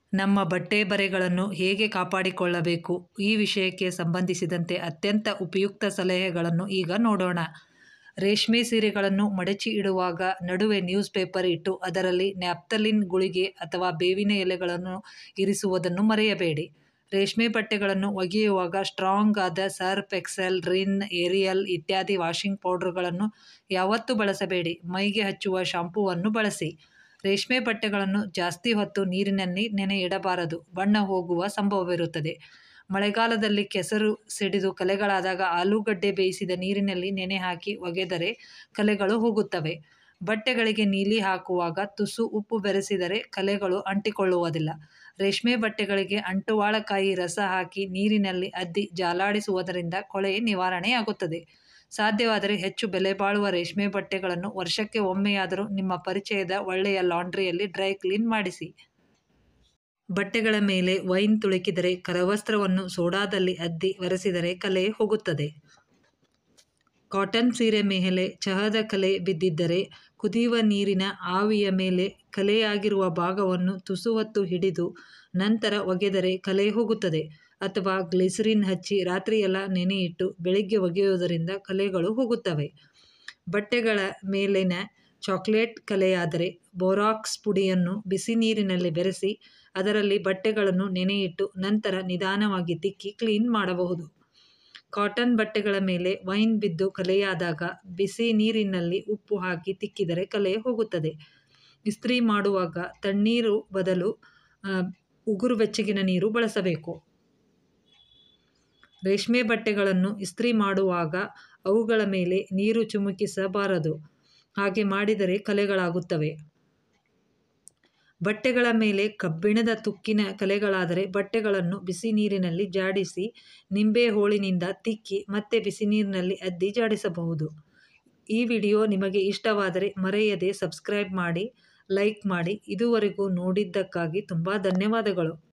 ನಮ್ಮ ಬಟ್ಟೆ ಬರೆಗಳನ್ನು ಹೇಗೆ ಕಾಪಾಡಿಕೊಳ್ಳಬೇಕು ಈ ವಿಷಯಕ್ಕೆ ಸಂಬಂಧಿಸಿದಂತೆ ಅತ್ಯಂತ ಉಪಯುಕ್ತ ಸಲಹೆಗಳನ್ನು ಈಗ ನೋಡೋಣ ರೇಷ್ಮೆ ಸೀರೆಗಳನ್ನು ಮಡಚಿ ಇಡುವಾಗ ನಡುವೆ ನ್ಯೂಸ್ ಪೇಪರ್ ಇಟ್ಟು ಅದರಲ್ಲಿ ನ್ಯಾಪ್ತಲಿನ್ ಗುಳಿಗೆ ಅಥವಾ ಬೇವಿನ ಎಲೆಗಳನ್ನು ಇರಿಸುವುದನ್ನು ಮರೆಯಬೇಡಿ ರೇಷ್ಮೆ ಬಟ್ಟೆಗಳನ್ನು ಒಗೆಯುವಾಗ ಸ್ಟ್ರಾಂಗ್ ಆದ ಸರ್ಫ್ ಎಕ್ಸೆಲ್ ರಿನ್ ಏರಿಯಲ್ ಇತ್ಯಾದಿ ವಾಷಿಂಗ್ ಪೌಡರ್ಗಳನ್ನು ಯಾವತ್ತೂ ಬಳಸಬೇಡಿ ಮೈಗೆ ಹಚ್ಚುವ ಶಾಂಪೂವನ್ನು ಬಳಸಿ ರೇಷ್ಮೆ ಬಟ್ಟೆಗಳನ್ನು ಜಾಸ್ತಿ ಹೊತ್ತು ನೀರಿನಲ್ಲಿ ನೆನೆ ಇಡಬಾರದು ಬಣ್ಣ ಹೋಗುವ ಸಂಭವವಿರುತ್ತದೆ ಮಳೆಗಾಲದಲ್ಲಿ ಕೆಸರು ಸಿಡಿದು ಕಲೆಗಳಾದಾಗ ಆಲೂಗಡ್ಡೆ ಬೇಯಿಸಿದ ನೀರಿನಲ್ಲಿ ನೆನೆ ಹಾಕಿ ಒಗೆದರೆ ಕಲೆಗಳು ಹೋಗುತ್ತವೆ ಬಟ್ಟೆಗಳಿಗೆ ನೀಲಿ ಹಾಕುವಾಗ ತುಸು ಉಪ್ಪು ಬೆರೆಸಿದರೆ ಕಲೆಗಳು ಅಂಟಿಕೊಳ್ಳುವುದಿಲ್ಲ ರೇಷ್ಮೆ ಬಟ್ಟೆಗಳಿಗೆ ಅಂಟುವಾಳಕಾಯಿ ರಸ ಹಾಕಿ ನೀರಿನಲ್ಲಿ ಅದ್ದಿ ಜಾಲಾಡಿಸುವುದರಿಂದ ಕೊಳೆ ನಿವಾರಣೆಯಾಗುತ್ತದೆ ಸಾಧ್ಯವಾದರೆ ಹೆಚ್ಚು ಬೆಲೆ ಬಾಳುವ ರೇಷ್ಮೆ ಬಟ್ಟೆಗಳನ್ನು ವರ್ಷಕ್ಕೆ ಒಮ್ಮೆಯಾದರೂ ನಿಮ್ಮ ಪರಿಚಯದ ಒಳ್ಳೆಯ ಲಾಂಡ್ರಿಯಲ್ಲಿ ಡ್ರೈ ಕ್ಲೀನ್ ಮಾಡಿಸಿ ಬಟ್ಟೆಗಳ ಮೇಲೆ ವೈನ್ ತುಳುಕಿದರೆ ಕರವಸ್ತ್ರವನ್ನು ಸೋಡಾದಲ್ಲಿ ಅದ್ದಿ ಒರೆಸಿದರೆ ಕಲೆ ಹೋಗುತ್ತದೆ ಕಾಟನ್ ಸೀರೆ ಮೇಲೆ ಚಹದ ಕಲೆ ಬಿದ್ದಿದ್ದರೆ ಕುದಿಯುವ ನೀರಿನ ಆವಿಯ ಮೇಲೆ ಕಲೆಯಾಗಿರುವ ಭಾಗವನ್ನು ತುಸು ಹೊತ್ತು ಹಿಡಿದು ನಂತರ ಒಗೆದರೆ ಕಲೆ ಹೋಗುತ್ತದೆ ಅಥವಾ ಗ್ಲಿಸರಿನ್ ಹಚ್ಚಿ ರಾತ್ರಿಯೆಲ್ಲ ನೆನೆಯಿಟ್ಟು ಬೆಳಿಗ್ಗೆ ಒಗೆಯುವುದರಿಂದ ಕಲೆಗಳು ಹೋಗುತ್ತವೆ ಬಟ್ಟೆಗಳ ಮೇಲಿನ ಚಾಕ್ಲೇಟ್ ಕಲೆಯಾದರೆ ಬೋರಾಕ್ಸ್ ಪುಡಿಯನ್ನು ಬಿಸಿ ನೀರಿನಲ್ಲಿ ಬೆರೆಸಿ ಅದರಲ್ಲಿ ಬಟ್ಟೆಗಳನ್ನು ನೆನೆಯಿಟ್ಟು ನಂತರ ನಿಧಾನವಾಗಿ ತಿಕ್ಕಿ ಕ್ಲೀನ್ ಮಾಡಬಹುದು ಕಾಟನ್ ಬಟ್ಟೆಗಳ ಮೇಲೆ ವೈನ್ ಬಿದ್ದು ಕಲೆಯಾದಾಗ ಬಿಸಿ ನೀರಿನಲ್ಲಿ ಉಪ್ಪು ಹಾಕಿ ತಿಕ್ಕಿದರೆ ಕಲೆ ಹೋಗುತ್ತದೆ ಇಸ್ತ್ರಿ ಮಾಡುವಾಗ ತಣ್ಣೀರು ಬದಲು ಉಗುರು ಬೆಚ್ಚಗಿನ ನೀರು ಬಳಸಬೇಕು ರೇಷ್ಮೆ ಬಟ್ಟೆಗಳನ್ನು ಇಸ್ತ್ರಿ ಮಾಡುವಾಗ ಅವುಗಳ ಮೇಲೆ ನೀರು ಚಿಮುಕಿಸಬಾರದು ಹಾಗೆ ಮಾಡಿದರೆ ಕಲೆಗಳಾಗುತ್ತವೆ ಬಟ್ಟೆಗಳ ಮೇಲೆ ಕಬ್ಬಿಣದ ತುಕ್ಕಿನ ಕಲೆಗಳಾದರೆ ಬಟ್ಟೆಗಳನ್ನು ಬಿಸಿ ನೀರಿನಲ್ಲಿ ಜಾಡಿಸಿ ನಿಂಬೆ ಹೋಳಿನಿಂದ ತಿಕ್ಕಿ ಮತ್ತೆ ಬಿಸಿ ನೀರಿನಲ್ಲಿ ಅದ್ದಿ ಜಾಡಿಸಬಹುದು ಈ ವಿಡಿಯೋ ನಿಮಗೆ ಇಷ್ಟವಾದರೆ ಮರೆಯದೆ ಸಬ್ಸ್ಕ್ರೈಬ್ ಮಾಡಿ ಲೈಕ್ ಮಾಡಿ ಇದುವರೆಗೂ ನೋಡಿದ್ದಕ್ಕಾಗಿ ತುಂಬ ಧನ್ಯವಾದಗಳು